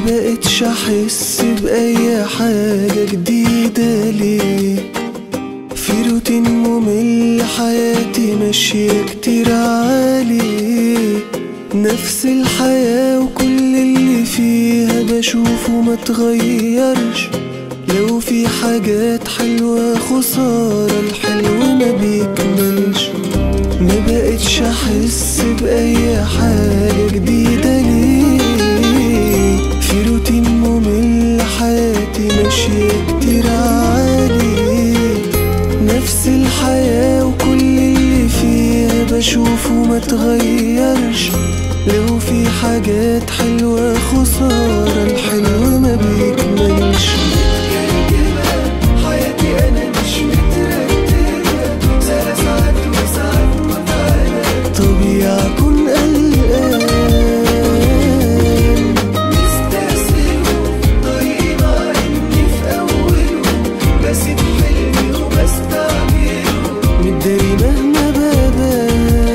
بقتش احس باي حاجة جديدة ليه في روتين ممل حياتي ماشية كتير عالي نفس الحياة وكل اللي فيها بشوفه ما تغيرش لو في حاجات حلوة خسارة الحلو ما بيكملش ما بقتش احس باي حاجة جديدة ليه في روتين ممل حياتي ماشية كتير عالي نفس الحياة وكل اللي فيها بشوفه ما تغيرش لو في حاجات حلوة خسارة الحلو ما بيكملش حياتي أنا مش مترتبة سنة ساعات وساعات متعبة طبيعي أكون قلقان مستسلم طريقي مع إني في أوله بسيب حلمي وبستعجله متداري مهما ببان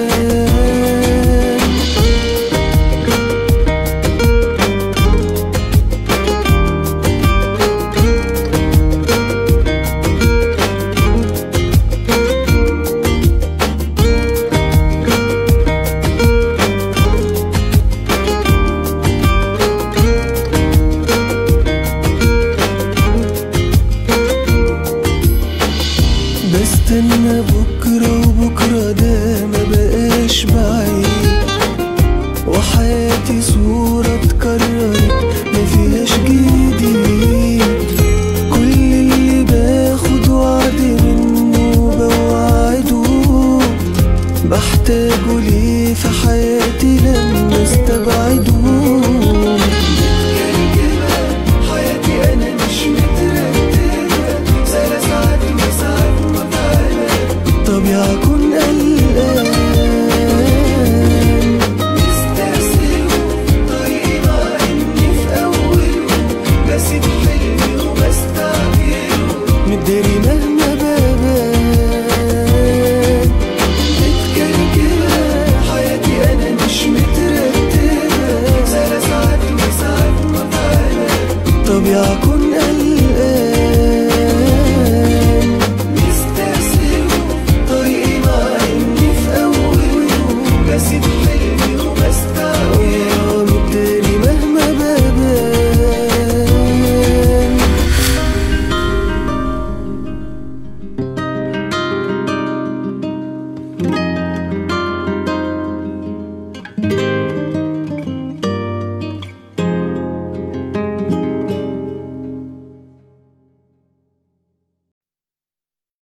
بستنى بكرة وبكرة ده ما بقاش بعيد وحياتي صورة اتكررت ما فيهاش جديد كل اللي باخد وعد منه بوعده بحتاجه ليه في حياتي لما استبعده حياتي انا مش مترتبة سنة ساعات وساعات متعبة طبيعي اكون قلقان مستسلم طريقي مع اني في اوله بسيب حلمي وبستعجله متداري مهما ببان متكركبة حياتي انا مش مترتبة سنة ساعات وساعات متعبة طبيعي اكون